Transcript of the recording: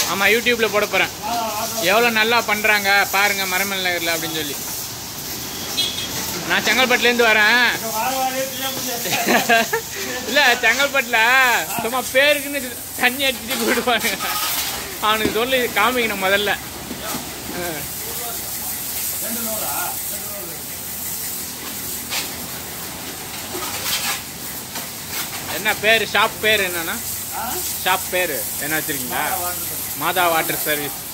ஆமாம் யூடியூப்பில் போட போகிறேன் எவ்வளோ நல்லா பண்ணுறாங்க பாருங்க மரமல் நகரில் அப்படின்னு சொல்லி நான் செங்கல்பட்டுலேருந்து வரேன் இல்லை செங்கல்பட்டில் சும்மா பேருக்குன்னு தண்ணி அடிச்சுட்டு போயிடுவாங்க அவனுக்கு சொல்லி காமிக்கணும் முதல்ல ஆ. என்ன பேர் ஷாப் பேர் என்னன்னா ஷாப் பேர் என்ன வச்சிருக்கீங்களா மாதா வாட்டர் சர்வீஸ்